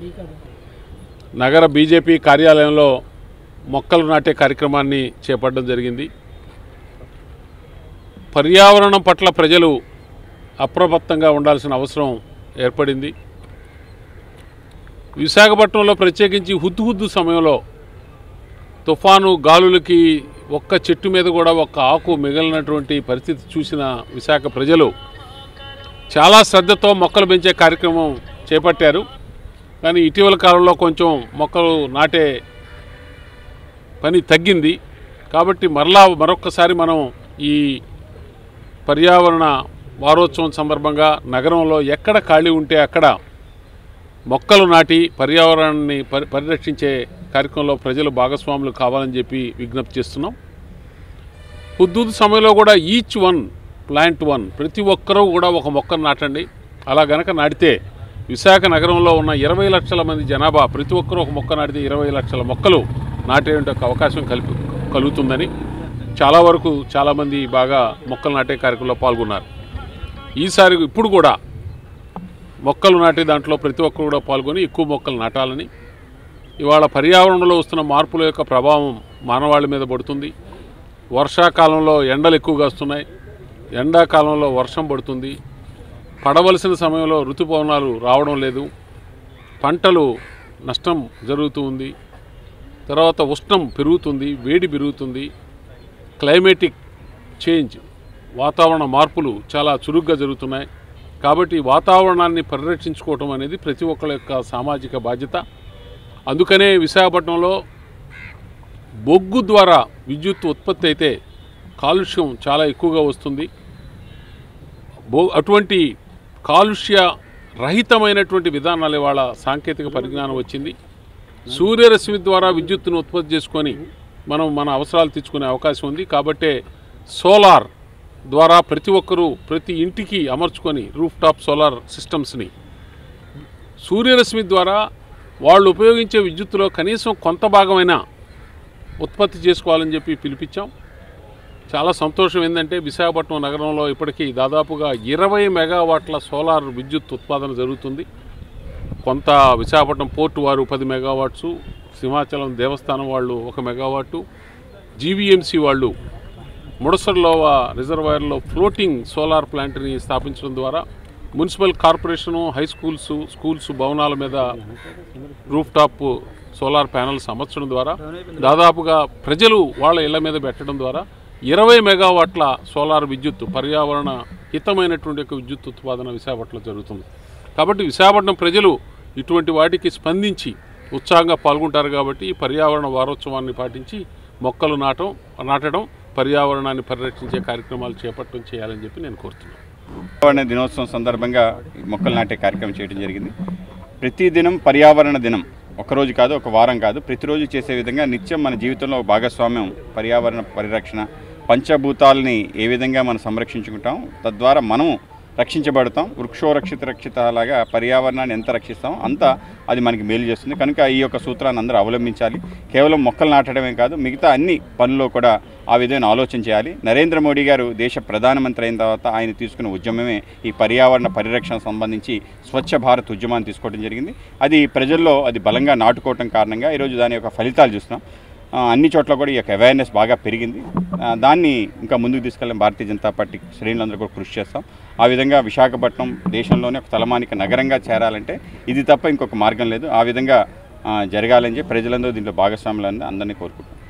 నగర బీజేపీ కార్యాలయంలో మొక్కలు నాటే కార్యక్రమాన్ని చేపట్టడం జరిగింది పర్యావరణం పట్ల ప్రజలు అప్రమత్తంగా ఉండాల్సిన అవసరం ఏర్పడింది విశాఖపట్నంలో ప్రత్యేకించి హుద్దు హుద్దు సమయంలో తుఫాను గాలులకి ఒక్క చెట్టు మీద కూడా ఒక్క ఆకు మిగిలినటువంటి పరిస్థితి చూసిన విశాఖ ప్రజలు చాలా శ్రద్ధతో మొక్కలు పెంచే కార్యక్రమం చేపట్టారు కానీ ఇటీవల కాలంలో కొంచెం మొక్కలు నాటే పని తగ్గింది కాబట్టి మరలా మరొక్కసారి మనం ఈ పర్యావరణ వారోత్సవం సందర్భంగా నగరంలో ఎక్కడ ఖాళీ ఉంటే అక్కడ మొక్కలు నాటి పర్యావరణాన్ని పరి పరిరక్షించే కార్యక్రమంలో ప్రజలు భాగస్వాములు కావాలని చెప్పి విజ్ఞప్తి చేస్తున్నాం హుద్దుద్ సమయంలో కూడా ఈచ్ వన్ ప్లాంట్ వన్ ప్రతి ఒక్కరూ కూడా ఒక మొక్కను నాటండి అలా గనక నాటితే విశాఖ నగరంలో ఉన్న ఇరవై లక్షల మంది జనాభా ప్రతి ఒక్కరూ ఒక మొక్క నాటితే ఇరవై లక్షల మొక్కలు నాటే అవకాశం కలిపి కలుగుతుందని చాలా వరకు చాలామంది బాగా మొక్కలు నాటే కార్యక్రమంలో పాల్గొన్నారు ఈసారి ఇప్పుడు కూడా మొక్కలు నాటే దాంట్లో ప్రతి ఒక్కరు కూడా పాల్గొని ఎక్కువ మొక్కలు నాటాలని ఇవాళ పర్యావరణంలో వస్తున్న మార్పుల యొక్క ప్రభావం మానవాళి మీద పడుతుంది వర్షాకాలంలో ఎండలు ఎక్కువగా వస్తున్నాయి ఎండాకాలంలో వర్షం పడుతుంది పడవలసిన సమయంలో ఋతుపవనాలు రావడం లేదు పంటలు నష్టం జరుగుతూ ఉంది తర్వాత ఉష్ణం పెరుగుతుంది వేడి పెరుగుతుంది క్లైమేటిక్ చేంజ్ వాతావరణ మార్పులు చాలా చురుగ్గా జరుగుతున్నాయి కాబట్టి వాతావరణాన్ని పరిరక్షించుకోవటం అనేది ప్రతి ఒక్కరి యొక్క సామాజిక బాధ్యత అందుకనే విశాఖపట్నంలో బొగ్గు ద్వారా విద్యుత్ ఉత్పత్తి అయితే కాలుష్యం చాలా ఎక్కువగా వస్తుంది బో అటువంటి కాలుష్య రహితమైనటువంటి విధానాలు ఇవాళ సాంకేతిక పరిజ్ఞానం వచ్చింది సూర్యరశ్మి ద్వారా విద్యుత్తును ఉత్పత్తి చేసుకొని మనం మన అవసరాలు తీర్చుకునే అవకాశం ఉంది కాబట్టే సోలార్ ద్వారా ప్రతి ఒక్కరూ ప్రతి ఇంటికి అమర్చుకొని రూఫ్ టాప్ సోలార్ సిస్టమ్స్ని సూర్యరశ్మి ద్వారా వాళ్ళు ఉపయోగించే విద్యుత్తులో కనీసం కొంత భాగమైనా ఉత్పత్తి చేసుకోవాలని చెప్పి పిలిపించాం చాలా సంతోషం ఏంటంటే విశాఖపట్నం నగరంలో ఇప్పటికీ దాదాపుగా ఇరవై మెగావాట్ల సోలార్ విద్యుత్ ఉత్పాదన జరుగుతుంది కొంత విశాఖపట్నం పోర్టు వారు పది మెగావాట్సు సింహాచలం దేవస్థానం వాళ్ళు ఒక మెగావాటు జీవీఎంసీ వాళ్ళు ముడసర్లో రిజర్వాయర్లో ఫ్లోటింగ్ సోలార్ ప్లాంట్ని స్థాపించడం ద్వారా municipal corporation high schools schools భవనాల మీద రూఫ్ టాప్ సోలార్ ప్యానల్స్ అమర్చడం ద్వారా దాదాపుగా ప్రజలు వాళ్ళ ఇళ్ల మీద పెట్టడం ద్వారా ఇరవై మెగావాట్ల సోలార్ విద్యుత్ పర్యావరణ హితమైనటువంటి యొక్క విద్యుత్ ఉత్పాదన విశాఖపట్నంలో జరుగుతుంది కాబట్టి విశాఖపట్నం ప్రజలు ఇటువంటి వాటికి స్పందించి ఉత్సాహంగా పాల్గొంటారు కాబట్టి ఈ పర్యావరణ వారోత్సవాన్ని పాటించి మొక్కలు నాటం నాటడం పర్యావరణాన్ని పరిరక్షించే కార్యక్రమాలు చేపట్టడం చేయాలని చెప్పి నేను కోరుతున్నాను పర్యావరణ దినోత్సవం సందర్భంగా ఈ మొక్కలు నాటే కార్యక్రమం చేయడం జరిగింది ప్రతి దినం పర్యావరణ దినం ఒకరోజు కాదు ఒక వారం కాదు ప్రతిరోజు చేసే విధంగా నిత్యం మన జీవితంలో ఒక భాగస్వామ్యం పర్యావరణ పరిరక్షణ పంచభూతాలని ఏ విధంగా మనం సంరక్షించుకుంటాం తద్వారా మనము రక్షించబడతాం వృక్షో రక్షిత రక్షిత లాగా పర్యావరణాన్ని ఎంత రక్షిస్తామో అంత అది మనకి మేలు చేస్తుంది కనుక ఈ యొక్క సూత్రాన్ని అందరూ అవలంబించాలి కేవలం మొక్కలు నాటడమే కాదు మిగతా అన్ని పనుల్లో కూడా ఆ విధమైన ఆలోచన చేయాలి నరేంద్ర మోడీ గారు దేశ ప్రధానమంత్రి అయిన తర్వాత ఆయన తీసుకున్న ఉద్యమమే ఈ పర్యావరణ పరిరక్షణ సంబంధించి స్వచ్ఛ భారత్ ఉద్యమాన్ని తీసుకోవడం జరిగింది అది ప్రజల్లో అది బలంగా నాటుకోవటం కారణంగా ఈరోజు దాని యొక్క ఫలితాలు చూస్తున్నాం ఆ, అన్ని చోట్ల కూడా ఈ యొక్క అవేర్నెస్ బాగా పెరిగింది ఆ, దాన్ని ఇంకా ముందుకు తీసుకెళ్ళడం భారతీయ జనతా పార్టీ శ్రేణులందరూ కూడా కృషి చేస్తాం ఆ విధంగా విశాఖపట్నం దేశంలోనే ఒక తలమానిక నగరంగా చేరాలంటే ఇది తప్ప ఇంకొక మార్గం లేదు ఆ విధంగా ఆ, జరగాలని చెప్పి ప్రజలందరూ దీంట్లో భాగస్వాములని అందరినీ కోరుకుంటున్నాం